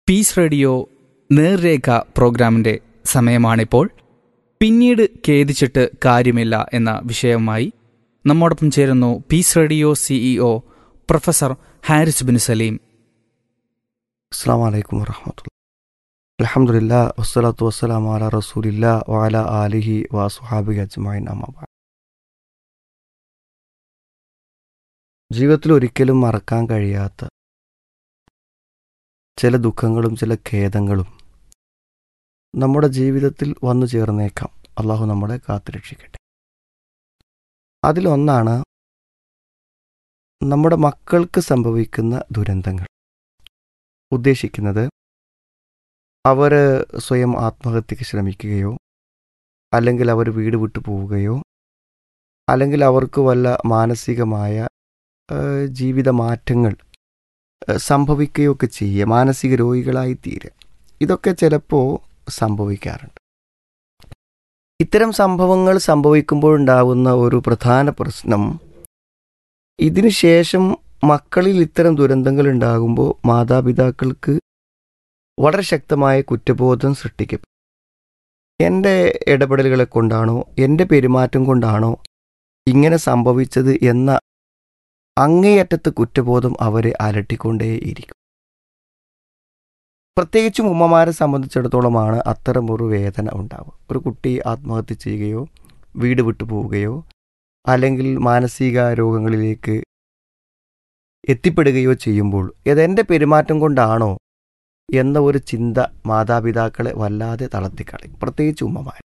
piece radio നേർരേഖ പ്രോഗ്രാമിന്റെ സമയമാണിപ്പോൾ പിന്നീട് ഖേദിച്ചിട്ട് കാര്യമില്ല എന്ന വിഷയവുമായി നമ്മോടൊപ്പം ചേരുന്നു peace radio CEO professor Haris Bin Salim അസ്സാം വലൈക്കും വറഹമത്തുള്ള അലഹമുല്ല വസ്സലാത്തു വസ്സലാം അല റസൂലില്ല വാല ആലിഹി വാസുഹാബി അജ്മൈൻ അമ്മ ജീവിതത്തിൽ ഒരിക്കലും മറക്കാൻ കഴിയാത്ത ചില ദുഃഖങ്ങളും ചില ഖേദങ്ങളും നമ്മുടെ ജീവിതത്തിൽ വന്നു ചേർന്നേക്കാം അള്ളാഹു നമ്മളെ കാത്തുരക്ഷിക്കട്ടെ അതിലൊന്നാണ് നമ്മുടെ മക്കൾക്ക് സംഭവിക്കുന്ന ദുരന്തങ്ങൾ ഉദ്ദേശിക്കുന്നത് അവർ സ്വയം ആത്മഹത്യക്ക് ശ്രമിക്കുകയോ അല്ലെങ്കിൽ അവർ വീട് വിട്ടു പോവുകയോ അല്ലെങ്കിൽ അവർക്ക് വല്ല മാനസികമായ ഏഹ്, ജീവിത മാറ്റങ്ങൾ ഏഹ്, സംഭവിക്കുകയോ ഒക്കെ ചെയ്യുക മാനസിക രോഗികളായി തീരുക ഇതൊക്കെ ചിലപ്പോൾ സംഭവിക്കാറുണ്ട് ഇത്തരം സംഭവങ്ങൾ സംഭവിക്കുമ്പോഴുണ്ടാകുന്ന ഒരു പ്രധാന പ്രശ്നം ഇതിനു ശേഷം മക്കളിൽ ഇത്തരം ദുരന്തങ്ങൾ ഉണ്ടാകുമ്പോൾ മാതാപിതാക്കൾക്ക് വളരെ ശക്തമായ കുറ്റബോധം സൃഷ്ടിക്കും എൻ്റെ ഇടപെടലുകളെ കൊണ്ടാണോ എൻ്റെ പെരുമാറ്റം കൊണ്ടാണോ ഇങ്ങനെ സംഭവിച്ചത് എന്ന അങ്ങേയറ്റത്ത് കുറ്റബോധം അവരെ അലട്ടിക്കൊണ്ടേയിരിക്കും പ്രത്യേകിച്ചും ഉമ്മമാരെ സംബന്ധിച്ചിടത്തോളമാണ് അത്തരമൊരു വേദന ഉണ്ടാവുക ഒരു കുട്ടി ആത്മഹത്യ ചെയ്യുകയോ വീട് വിട്ടു പോവുകയോ അല്ലെങ്കിൽ മാനസിക രോഗങ്ങളിലേക്ക് എത്തിപ്പെടുകയോ ചെയ്യുമ്പോൾ ഇതെൻ്റെ പെരുമാറ്റം കൊണ്ടാണോ എന്ന ഒരു ചിന്ത മാതാപിതാക്കളെ വല്ലാതെ തളർത്തിക്കളയും പ്രത്യേകിച്ച് ഉമ്മമാർ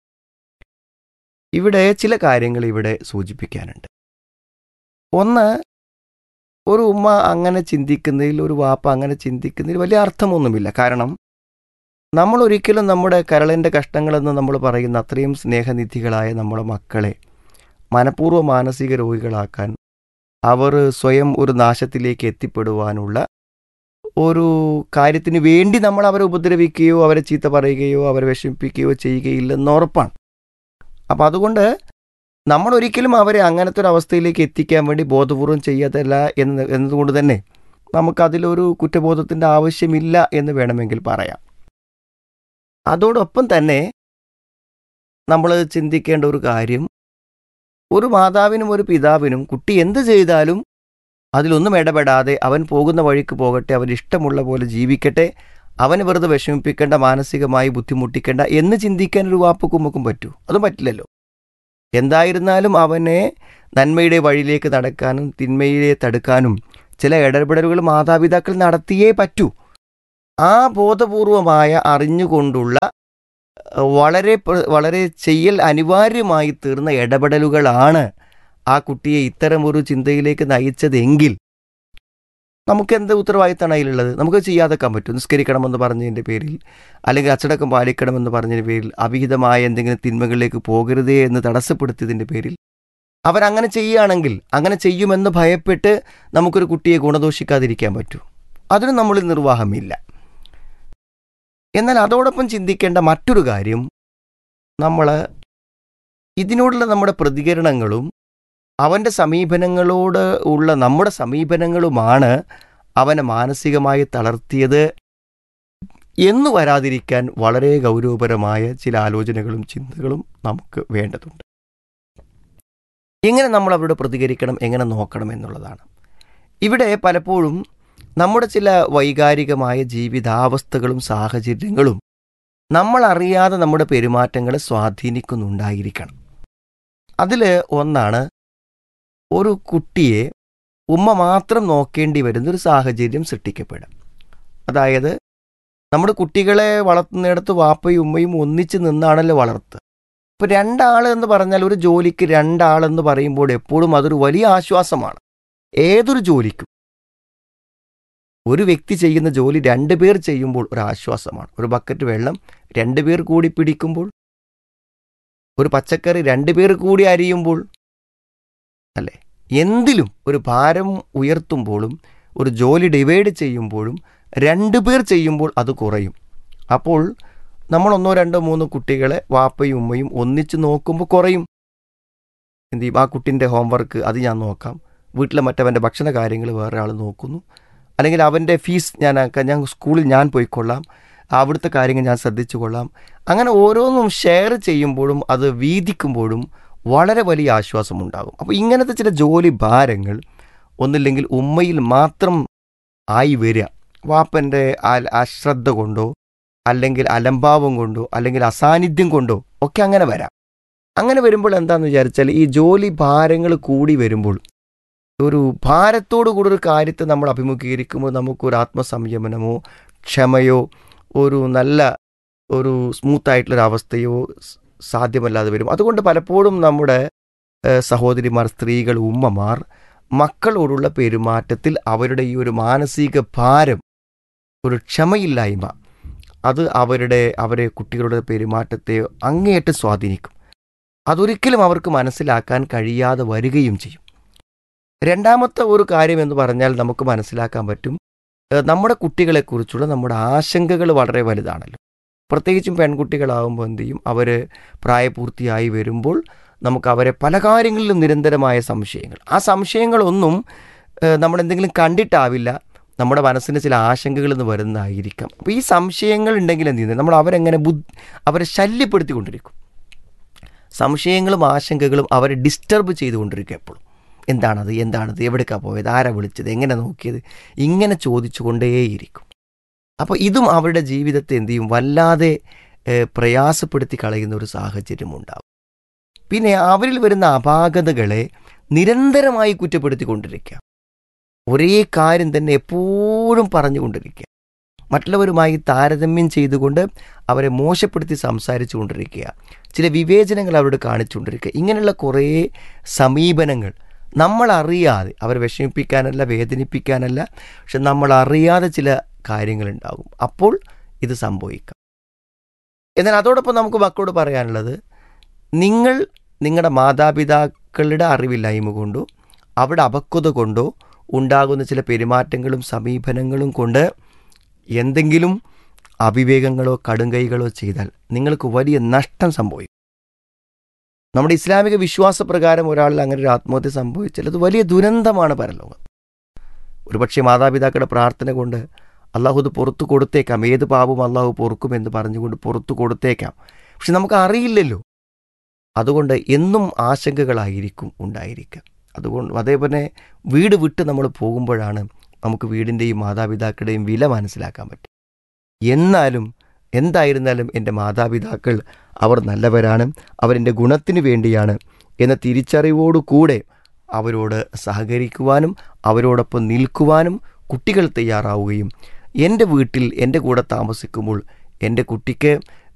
ഇവിടെ ചില കാര്യങ്ങൾ ഇവിടെ സൂചിപ്പിക്കാനുണ്ട് ഒന്ന് ഒരു ഉമ്മ അങ്ങനെ ചിന്തിക്കുന്നതിൽ ഒരു വാപ്പ അങ്ങനെ ചിന്തിക്കുന്നതിൽ വലിയ അർത്ഥമൊന്നുമില്ല കാരണം നമ്മൾ ഒരിക്കലും നമ്മുടെ കരളിൻ്റെ കഷ്ടങ്ങളെന്ന് നമ്മൾ പറയുന്ന അത്രയും സ്നേഹനിധികളായ നമ്മുടെ മക്കളെ മനഃപൂർവ്വ മാനസിക രോഗികളാക്കാൻ അവർ സ്വയം ഒരു നാശത്തിലേക്ക് എത്തിപ്പെടുവാനുള്ള ഒരു കാര്യത്തിന് വേണ്ടി നമ്മൾ അവരെ ഉപദ്രവിക്കുകയോ അവരെ ചീത്ത പറയുകയോ അവരെ വിഷമിപ്പിക്കുകയോ ചെയ്യുകയില്ലെന്ന് ഉറപ്പാണ് അപ്പം അതുകൊണ്ട് നമ്മൾ ഒരിക്കലും അവരെ അങ്ങനത്തെ ഒരു അവസ്ഥയിലേക്ക് എത്തിക്കാൻ വേണ്ടി ബോധപൂർവം ചെയ്യാത്തല്ല എന്ന് എന്നതുകൊണ്ട് തന്നെ നമുക്കതിലൊരു കുറ്റബോധത്തിൻ്റെ ആവശ്യമില്ല എന്ന് വേണമെങ്കിൽ പറയാം അതോടൊപ്പം തന്നെ നമ്മൾ ചിന്തിക്കേണ്ട ഒരു കാര്യം ഒരു മാതാവിനും ഒരു പിതാവിനും കുട്ടി എന്ത് ചെയ്താലും അതിലൊന്നും ഇടപെടാതെ അവൻ പോകുന്ന വഴിക്ക് പോകട്ടെ അവൻ ഇഷ്ടമുള്ള പോലെ ജീവിക്കട്ടെ അവന് വെറുതെ വിഷമിപ്പിക്കേണ്ട മാനസികമായി ബുദ്ധിമുട്ടിക്കേണ്ട എന്ന് ചിന്തിക്കാൻ ഒരു വാപ്പക്കും ഉമ്മക്കും പറ്റൂ അതും പറ്റില്ലല്ലോ എന്തായിരുന്നാലും അവനെ നന്മയുടെ വഴിയിലേക്ക് നടക്കാനും തിന്മയെ തടുക്കാനും ചില ഇടപെടലുകൾ മാതാപിതാക്കൾ നടത്തിയേ പറ്റൂ ആ ബോധപൂർവമായ അറിഞ്ഞുകൊണ്ടുള്ള അഹ്, വളരെ പ്ര- വളരെ ചെയ്യൽ അനിവാര്യമായി തീർന്ന ഇടപെടലുകളാണ് ആ കുട്ടിയെ ഇത്തരം ഒരു ചിന്തയിലേക്ക് നയിച്ചതെങ്കിൽ നമുക്ക് എന്ത് ഉത്തരവാദിത്തമാണ് അതിലുള്ളത് നമുക്ക് ചെയ്യാതെക്കാൻ പറ്റും നിസ്കരിക്കണമെന്ന് പറഞ്ഞതിൻ്റെ പേരിൽ അല്ലെങ്കിൽ അച്ചടക്കം പാലിക്കണമെന്ന് പറഞ്ഞതിൻ്റെ പേരിൽ അവിഹിതമായ എന്തെങ്കിലും തിന്മകളിലേക്ക് പോകരുതേ എന്ന് തടസ്സപ്പെടുത്തിയതിൻ്റെ പേരിൽ അവരങ്ങനെ ചെയ്യുകയാണെങ്കിൽ അങ്ങനെ ചെയ്യുമെന്ന് ഭയപ്പെട്ട് നമുക്കൊരു കുട്ടിയെ ഗുണദോഷിക്കാതിരിക്കാൻ പറ്റൂ അതിന് നമ്മളിൽ നിർവാഹമില്ല എന്നാൽ അതോടൊപ്പം ചിന്തിക്കേണ്ട മറ്റൊരു കാര്യം നമ്മൾ ഇതിനോടുള്ള നമ്മുടെ പ്രതികരണങ്ങളും അവൻ്റെ സമീപനങ്ങളോട് ഉള്ള നമ്മുടെ സമീപനങ്ങളുമാണ് അവനെ മാനസികമായി തളർത്തിയത് എന്നു വരാതിരിക്കാൻ വളരെ ഗൗരവപരമായ ചില ആലോചനകളും ചിന്തകളും നമുക്ക് വേണ്ടതുണ്ട് എങ്ങനെ നമ്മൾ അവരോട് പ്രതികരിക്കണം എങ്ങനെ നോക്കണം എന്നുള്ളതാണ് ഇവിടെ പലപ്പോഴും നമ്മുടെ ചില വൈകാരികമായ ജീവിതാവസ്ഥകളും സാഹചര്യങ്ങളും നമ്മൾ അറിയാതെ നമ്മുടെ പെരുമാറ്റങ്ങളെ സ്വാധീനിക്കുന്നുണ്ടായിരിക്കണം അതിൽ ഒന്നാണ് ഒരു കുട്ടിയെ ഉമ്മ മാത്രം നോക്കേണ്ടി വരുന്ന ഒരു സാഹചര്യം സൃഷ്ടിക്കപ്പെടും അതായത് നമ്മുടെ കുട്ടികളെ വളർത്തുന്നിടത്ത് വാപ്പയും ഉമ്മയും ഒന്നിച്ച് നിന്നാണല്ലോ വളർത്തുക ഇപ്പോൾ രണ്ടാൾ എന്ന് പറഞ്ഞാൽ ഒരു ജോലിക്ക് രണ്ടാളെന്ന് പറയുമ്പോൾ എപ്പോഴും അതൊരു വലിയ ആശ്വാസമാണ് ഏതൊരു ജോലിക്കും ഒരു വ്യക്തി ചെയ്യുന്ന ജോലി രണ്ട് പേർ ചെയ്യുമ്പോൾ ഒരു ആശ്വാസമാണ് ഒരു ബക്കറ്റ് വെള്ളം രണ്ട് പേർ കൂടി പിടിക്കുമ്പോൾ ഒരു പച്ചക്കറി രണ്ട് പേർ കൂടി അരിയുമ്പോൾ അല്ലേ എന്തിലും ഒരു ഭാരം ഉയർത്തുമ്പോഴും ഒരു ജോലി ഡിവൈഡ് ചെയ്യുമ്പോഴും രണ്ടു പേർ ചെയ്യുമ്പോൾ അത് കുറയും അപ്പോൾ നമ്മൾ ഒന്നോ രണ്ടോ മൂന്നോ കുട്ടികളെ വാപ്പയും ഉമ്മയും ഒന്നിച്ച് നോക്കുമ്പോൾ കുറയും എന്ത് ചെയ്യും ആ കുട്ടിൻ്റെ ഹോംവർക്ക് അത് ഞാൻ നോക്കാം വീട്ടിലെ മറ്റവൻ്റെ ഭക്ഷണ കാര്യങ്ങൾ വേറെ ആൾ നോക്കുന്നു അല്ലെങ്കിൽ അവൻ്റെ ഫീസ് ഞാൻ ആക്കാം ഞാൻ സ്കൂളിൽ ഞാൻ പോയിക്കൊള്ളാം അവിടുത്തെ കാര്യങ്ങൾ ഞാൻ ശ്രദ്ധിച്ചു കൊള്ളാം അങ്ങനെ ഓരോന്നും ഷെയർ ചെയ്യുമ്പോഴും അത് വീതിക്കുമ്പോഴും വളരെ വലിയ ആശ്വാസമുണ്ടാകും അപ്പോൾ ഇങ്ങനത്തെ ചില ജോലി ഭാരങ്ങൾ ഒന്നില്ലെങ്കിൽ ഉമ്മയിൽ മാത്രം ആയി വരിക വാപ്പൻ്റെ അശ്രദ്ധ കൊണ്ടോ അല്ലെങ്കിൽ അലംഭാവം കൊണ്ടോ അല്ലെങ്കിൽ അസാന്നിധ്യം കൊണ്ടോ ഒക്കെ അങ്ങനെ വരാം അങ്ങനെ വരുമ്പോൾ എന്താണെന്ന് വിചാരിച്ചാൽ ഈ ജോലി ഭാരങ്ങൾ കൂടി വരുമ്പോൾ ഒരു ഭാരത്തോടു കൂടി ഒരു കാര്യത്തെ നമ്മൾ അഭിമുഖീകരിക്കുമ്പോൾ നമുക്കൊരു ആത്മസംയമനമോ ക്ഷമയോ ഒരു നല്ല ഒരു സ്മൂത്തായിട്ടുള്ളൊരു അവസ്ഥയോ സ് സാധ്യമല്ലാതെ വരും അതുകൊണ്ട് പലപ്പോഴും നമ്മുടെ ഏഹ്, സഹോദരിമാർ സ്ത്രീകൾ ഉമ്മമാർ മക്കളോടുള്ള പെരുമാറ്റത്തിൽ അവരുടെ ഈ ഒരു മാനസിക ഭാരം ഒരു ക്ഷമയില്ലായ്മ അത് അവരുടെ അവരെ കുട്ടികളുടെ പെരുമാറ്റത്തെ അങ്ങേയറ്റം സ്വാധീനിക്കും അതൊരിക്കലും അവർക്ക് മനസ്സിലാക്കാൻ കഴിയാതെ വരികയും ചെയ്യും രണ്ടാമത്തെ ഒരു കാര്യം എന്ന് പറഞ്ഞാൽ നമുക്ക് മനസ്സിലാക്കാൻ പറ്റും ഏഹ് നമ്മുടെ കുട്ടികളെക്കുറിച്ചുള്ള നമ്മുടെ ആശങ്കകൾ വളരെ വലുതാണല്ലോ പ്രത്യേകിച്ചും പെൺകുട്ടികളാകുമ്പോൾ എന്ത് ചെയ്യും അവർ പ്രായപൂർത്തിയായി വരുമ്പോൾ നമുക്ക് അവരെ പല കാര്യങ്ങളിലും നിരന്തരമായ സംശയങ്ങൾ ആ സംശയങ്ങളൊന്നും ഏഹ് നമ്മൾ എന്തെങ്കിലും കണ്ടിട്ടാവില്ല നമ്മുടെ മനസ്സിന് ചില ആശങ്കകൾ എന്ന് വരുന്നതായിരിക്കാം അപ്പോൾ ഈ സംശയങ്ങൾ ഉണ്ടെങ്കിൽ എന്ത് ചെയ്യുന്നത് നമ്മൾ അവരെങ്ങനെ ബുദ്ധി അവരെ ശല്യപ്പെടുത്തിക്കൊണ്ടിരിക്കും സംശയങ്ങളും ആശങ്കകളും അവരെ ഡിസ്റ്റർബ് ചെയ്തുകൊണ്ടിരിക്കും എപ്പോഴും എന്താണത് എന്താണത് എവിടേക്കാണ് പോയത് ആരാ വിളിച്ചത് എങ്ങനെ നോക്കിയത് ഇങ്ങനെ ചോദിച്ചു കൊണ്ടേയിരിക്കും അപ്പോൾ ഇതും അവരുടെ ജീവിതത്തെ എന്ത് ചെയ്യും വല്ലാതെ ഏഹ്, പ്രയാസപ്പെടുത്തി കളയുന്ന ഒരു സാഹചര്യം ഉണ്ടാവും പിന്നെ അവരിൽ വരുന്ന അപാകതകളെ നിരന്തരമായി കുറ്റപ്പെടുത്തിക്കൊണ്ടിരിക്കുക ഒരേ കാര്യം തന്നെ എപ്പോഴും പറഞ്ഞുകൊണ്ടിരിക്കുക മറ്റുള്ളവരുമായി താരതമ്യം ചെയ്തുകൊണ്ട് അവരെ മോശപ്പെടുത്തി സംസാരിച്ചു കൊണ്ടിരിക്കുക ചില വിവേചനങ്ങൾ അവരോട് കാണിച്ചുകൊണ്ടിരിക്കുക ഇങ്ങനെയുള്ള കുറേ സമീപനങ്ങൾ നമ്മൾ അറിയാതെ അവരെ വിഷമിപ്പിക്കാനല്ല വേദനിപ്പിക്കാനല്ല പക്ഷെ നമ്മൾ അറിയാതെ ചില കാര്യങ്ങളുണ്ടാകും അപ്പോൾ ഇത് സംഭവിക്കാം എന്നാൽ അതോടൊപ്പം നമുക്ക് മക്കളോട് പറയാനുള്ളത് നിങ്ങൾ നിങ്ങളുടെ മാതാപിതാക്കളുടെ അറിവില്ലായ്മ കൊണ്ടോ അവിടെ അപക്വത കൊണ്ടോ ഉണ്ടാകുന്ന ചില പെരുമാറ്റങ്ങളും സമീപനങ്ങളും കൊണ്ട് എന്തെങ്കിലും അവിവേകങ്ങളോ കടുങ്കൈകളോ ചെയ്താൽ നിങ്ങൾക്ക് വലിയ നഷ്ടം സംഭവിക്കും നമ്മുടെ ഇസ്ലാമിക വിശ്വാസപ്രകാരം ഒരാളിൽ അങ്ങനെ ഒരു ആത്മഹത്യ സംഭവിച്ചാൽ അത് വലിയ ദുരന്തമാണ് പരലോകം ഒരുപക്ഷെ മാതാപിതാക്കളുടെ പ്രാർത്ഥന കൊണ്ട് അള്ളാഹു ഇത് പുറത്തു കൊടുത്തേക്കാം ഏത് പാപവും അള്ളാഹു പൊറുക്കുമെന്ന് പറഞ്ഞുകൊണ്ട് പുറത്തു കൊടുത്തേക്കാം പക്ഷെ നമുക്ക് അറിയില്ലല്ലോ അതുകൊണ്ട് എന്നും ആശങ്കകളായിരിക്കും ഉണ്ടായിരിക്കുക അതുകൊണ്ട് അതേപോലെ വീട് വിട്ട് നമ്മൾ പോകുമ്പോഴാണ് നമുക്ക് വീടിൻ്റെയും മാതാപിതാക്കളുടെയും വില മനസ്സിലാക്കാൻ പറ്റും എന്നാലും എന്തായിരുന്നാലും എൻ്റെ മാതാപിതാക്കൾ അവർ നല്ലവരാണ് അവരെൻ്റെ ഗുണത്തിന് വേണ്ടിയാണ് എന്ന തിരിച്ചറിവോടുകൂടെ അവരോട് സഹകരിക്കുവാനും അവരോടൊപ്പം നിൽക്കുവാനും കുട്ടികൾ തയ്യാറാവുകയും എൻ്റെ വീട്ടിൽ എൻ്റെ കൂടെ താമസിക്കുമ്പോൾ എൻ്റെ കുട്ടിക്ക്